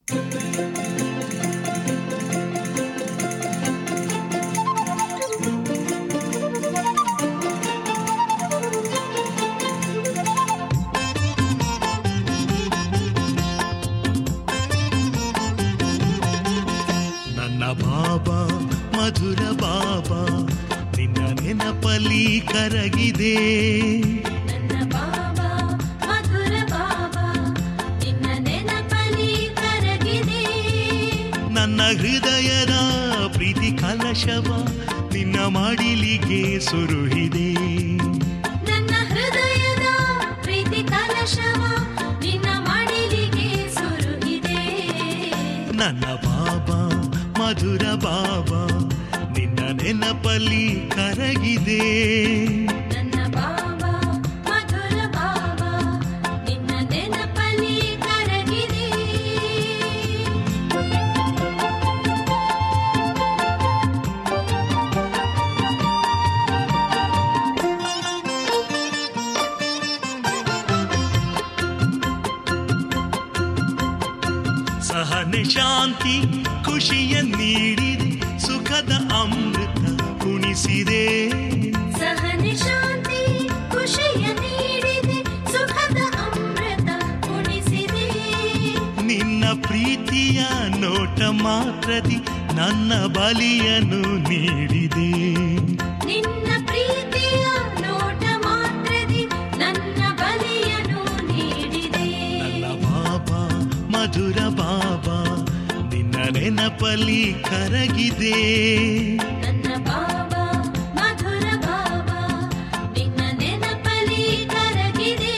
ನನ್ನ ಬಾಬಾ ಮಧುರ ಬಾಬಾ ನಿನ್ನ ನೆನಪಲ್ಲಿ ಕರಗಿದೆ ನನ್ನ ಬಾಬಾ ಮಧುರ ಬಾಬಾ ನಿನ್ನ ನೆನಪಲಿ ಕರಗಿದೆ ನನ್ನ ಹೃದಯದ ಪ್ರೀತಿ ಕಲಶವ ನಿನ್ನ ಮಾಡಿಲಿಗೆ ಸುರುಹಿದೆ ನನ್ನ ಹೃದಯದ ಪ್ರೀತಿ ಕಲಶವ ನಿನ್ನ ಮಡಿಲಿಗೆ ಸುರುಗಿದೆ ನನ್ನ ಬಾಬಾ ಮಧುರ ಬಾಬಾ ನಿನ್ನ ನೆನಪಲ್ಲಿ ಕರಗಿದೆ ನನ್ನ ಬಾಬಾ ಮಧುರ ಬಾಬಾ ನಿನ್ನ ನೆನಪಲಿ ಕರಗಿದೆ ಸಹನೆ ಶಾಂತಿ ಖುಷಿಯ ನೀಡಿದೆ ಸುಖದ ಅಮೃತ ಕುಣಿಸಿದೆ ಸಹನೆ ಶಾಂತಿ ಖುಷಿಯ ನೀಡಿದೆ ಸುಖದ ಅಮೃತ ಉಣಿಸಿದೆ ನಿನ್ನ ಪ್ರೀತಿಯ ನೋಟ ಮಾತ್ರದಿ ನನ್ನ ಬಲಿಯನ್ನು ನೀಡಿದೆ ನಿನ್ನ ಪ್ರೀತಿಯ ನೋಟ ಮಾತ್ರದಿ ನನ್ನ ಬಲಿಯನ್ನು ನೀಡಿದೆ ನನ್ನ ಬಾಬಾ ಮಧುರ ಬಾಬಾ ನಿನ್ನ ನೆನಪಲ್ಲಿ ಕರಗಿದೆ ನನ್ನ ಬಾಬಾ ಮಧುರ ಬಾಬಾ ನಿನ್ನ ನೆನಪಲಿ ಕರಗಿದೆ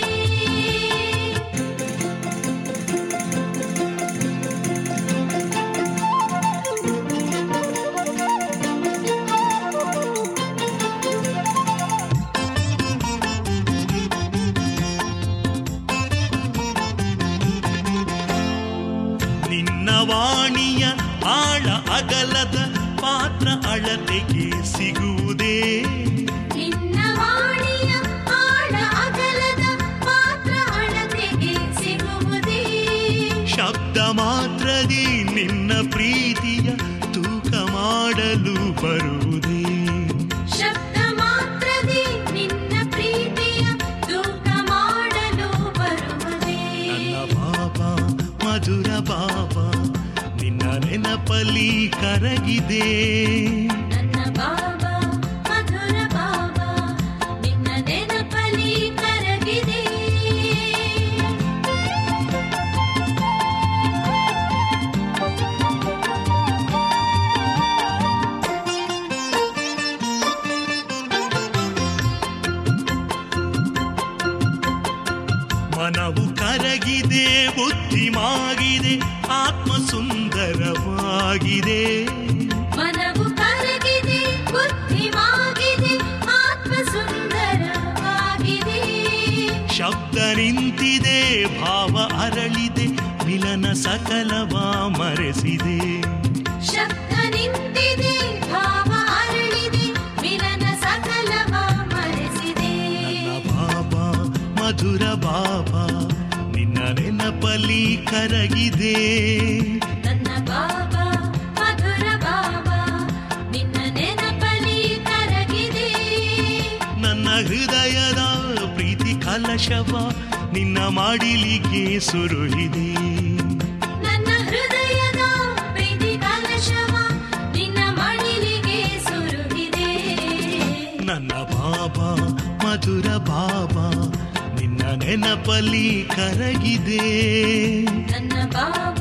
ನಿನ್ನ ವಾಣಿಯ ಆಳ ಅಗಲದ ಪಾತ್ರ ಅಳತೆಗೆ ಸಿಗುವುದೇ ನಿನ್ನ ವಾಣಿಯ ಆಳ ಅಗಲದ ಪಾತ್ರ ಅಳತೆಗೆ ಸಿಗುವುದೇ ಶಬ್ದ ಮಾತ್ರದಿ ನಿನ್ನ ಪ್ರೀತಿಯ ತೂಕ ಮಾಡಲು ಬರುವುದೇ ಶಬ್ದ ಮಾತ್ರದಿ ನಿನ್ನ ಪ್ರೀತಿಯ ತೂಕ ಮಾಡಲು ಬರುವುದೇ ನನ್ನ ಬಾಬಾ ಮಧುರ ಬಾಬಾ ನಿನ್ನ ನೆನಪಲ್ಲಿ ಕರಗಿದೆ ನನ್ನ ಬಾಬಾ ಮಧುರ ಬಾಬಾ ನಿನ್ನ ನೆನಪಲಿ ಕರಗಿದೆ ಮನವು ಕರಗಿದೆ ಬುದ್ಧಿ ಮಾಗಿದೆ ಆತ್ಮ ಸುಂದರವಾಗಿದೆ ಮನವು ಕರಗಿದೆ ಬುದ್ಧಿವಾಗಿದೆ ಆತ್ಮ ಸುಂದರವಾಗಿದೆ ಶಬ್ದ ನಿಂತಿದೆ ಭಾವ ಅರಳಿದೆ ಮಿಲನ ಸಕಲವ ಮರೆಸಿದೆ ಶಬ್ದ ನಿಂತಿದೆ ಭಾವ ಅರಳಿದೆ ಮಿಲನ ಸಕಲವ ಮರೆಸಿದೆ ನನ್ನ ಬಾಬಾ ಮಧುರ ಬಾಬಾ ನಿನ್ನ ನೆನಪಲ್ಲಿ ಕರಗಿದೆ ನನ್ನ ಬಾಬಾ ಮಧುರ ಬಾಬಾ ನಿನ್ನ ನೆನಪಲಿ ಕರಗಿದೆ ನನ್ನ ಹೃದಯದ ಪ್ರೀತಿ ಕಲಶವ ನಿನ್ನ ಮಾಡಿಲಿಗೆ ಸುರುಹಿದೆ ನನ್ನ ಹೃದಯದ ಪ್ರೀತಿ ಕಲಶವ ನಿನ್ನ ಮಡಿಲಿಗೆ ಸುರುಗಿದೆ ನನ್ನ ಬಾಬಾ ಮಧುರ ಬಾಬಾ ನಿನ್ನ ನೆನಪಲ್ಲಿ ಕರಗಿದೆ ನನ್ನ ಬಾಬಾ